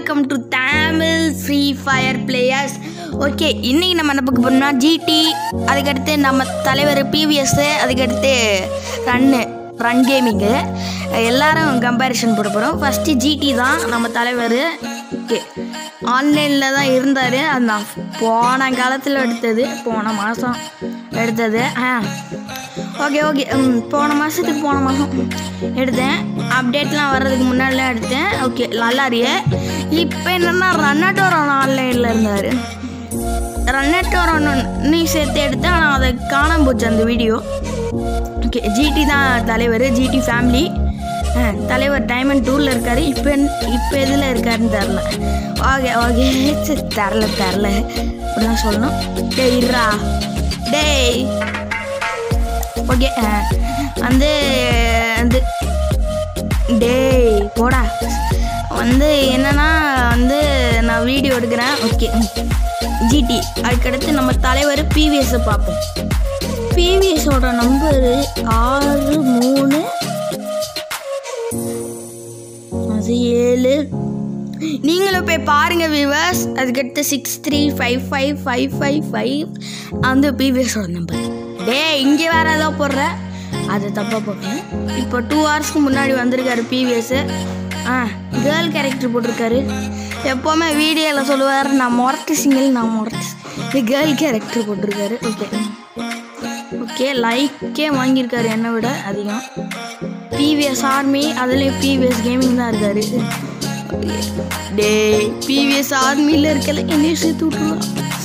Welcome to Tamil Free Fire players okay இன்னைக்கு நம்ம என்ன பார்க்க போறோம்னா ஜிடி அதுக்கடுத்து நம்ம தலைவர் பிவிஎஸ் அதுக்கடுத்து ரன்னு ரன் கேமிங்கு எல்லாரும் கம்பேரிஷன் போட போகிறோம் ஃபஸ்ட்டு ஜிடி தான் நம்ம தலைவர் ஓகே ஆன்லைனில் தான் இருந்தார் அது நான் போன காலத்தில் எடுத்தது போன மாதம் எடுத்தது ஆ ஓகே ஓகே ம், போன மாதத்துக்கு போன மாதம் எடுத்தேன் அப்டேட்லாம் வர்றதுக்கு முன்னாடிலாம் எடுத்தேன் ஓகே நல்லாரியே இப்போ என்னென்னா ரன்னட்டோரம் ஆன்லைனில் இருந்தார் ரன்னட்டோரம் நீ சேர்த்து எடுத்தேன் ஆனால் அதை காணாம போச்சு அந்த வீடியோ ஓகே ஜிடி தான் தலைவர் ஜிடி ஃபேமிலி தலைவர் டைமண்ட் டூரில் இருக்கார் இப்போ இப்போ எதில் இருக்காருன்னு தெரில ஓகே ஓகே சரி தரல தரல அப்படிதான் சொல்லணும் டேய் இருடா டேய் ஓகே வந்து வந்து டேய் போடா வந்து என்னன்னா வந்து நான் வீடியோ எடுக்கிறேன் ஓகே ஜிடி அதுக்கடுத்து நம்ம தலைவர் பிவிஎஸ்ஸை பார்ப்போம் பிவிஎஸோட நம்பரு ஆறு மூணு அது ஏழு நீங்களும் போய் பாருங்க வியூவர்ஸ் அதுக்கடுத்து six three five five five five five அந்த பிவிஎஸோட நம்பர் டே இங்கே வேற ஏதோ போடுற அது தப்பாக போடுறேன் இப்போ டூ ஹவர்ஸ்க்கு முன்னாடி வந்திருக்காரு பிவிஎஸ் ஆ கேர்ள் கேரக்டர் போட்டிருக்காரு எப்போவுமே வீடியோவில் சொல்லுவார் நான் முரட்டு சிங்கிள் நான் முரட்டு இது கேர்ள் கேரக்டர் போட்டிருக்காரு ஓகே ஓகே லைக்கே வாங்கியிருக்காரு என்னை விட அதிகம் பிவிஎஸ் ஆர்மி அதுலேயும் பிவிஎஸ் கேமிங் தான் இருக்காரு டே பிவிஎஸ் ஆர்மியில் இருக்கல என்னையும் சேர்த்து விட்ருவா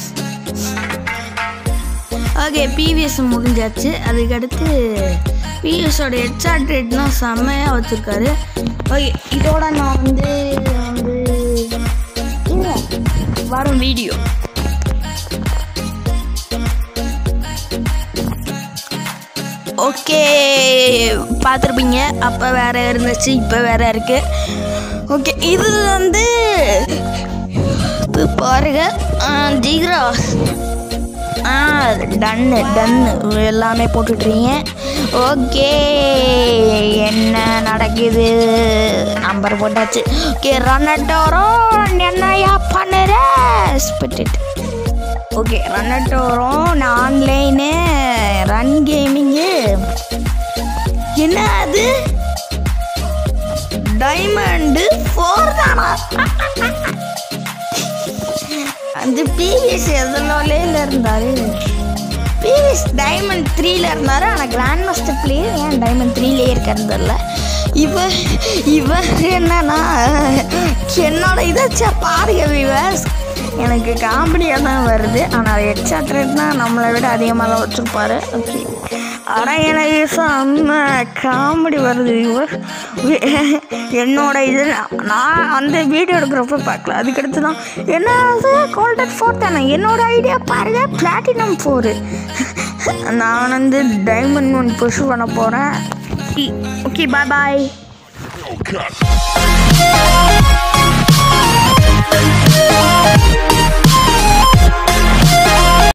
ஓகே பிவிஎஸ் முடிஞ்சாச்சு அதுக்கடுத்து பிவிஎஸோட ஹெட்ஷாட் ரேட்லாம் செம்மையாக வச்சுருக்காரு ஓகே இதோட நான் வந்து வந்து இருங்க, வரும் வீடியோ ஓகே பார்த்துருப்பீங்க அப்போ வேற இருந்துச்சு இப்போ வேற இருக்கு ஓகே இது வந்து இது பாருங்க ஜிக்ரா ஆ டன்னு டன்னு எல்லாமே போட்டுட்றீங்க ஓகே என்ன நடக்குது நம்பர் போட்டாச்சு ஓகே ரன்னட்டோரம் என்னையா பண்ணுற ஸ்பிட்டு ஓகே ரன்னட்டோரம் நான் ஆன்லைனு ரன் கேமிங்கு என்ன அது டைமண்டு ஃபோர் தானா அந்த பிவிஎஸ் எதனாலேல இருந்தாரு பிவிஎஸ் டைமண்ட் த்ரீல இருந்தாரு ஆனால் கிராண்ட் மாஸ்டர் பிளேயர் ஏன் டைமண்ட் த்ரீலே இருக்காருன்னு தெரில இவ இவ என்னன்னா என்னோட இதாச்சா பாருங்க விவர்ஸ் எனக்கு காமெடியாக தான் வருது ஆனால் ஹெட்ஷாட் ரேட் தான் நம்மளை விட அதிகமாக தான் வச்சுருப்பாரு ஓகே ஆனால் எனக்கு செம்ம காமெடி வருது இவர் என்னோட இது நான் அந்த வீடியோ எடுக்கிறப்ப பார்க்கல அதுக்கடுத்து தான் என்னது கோல்டன் ஃபோர் தானே என்னோட ஐடியா பாருங்க பிளாட்டினம் ஃபோரு நான் வந்து டைமண்ட் ஒன் புஷ் பண்ண போகிறேன் ஓகே பாய் பாய் Cut.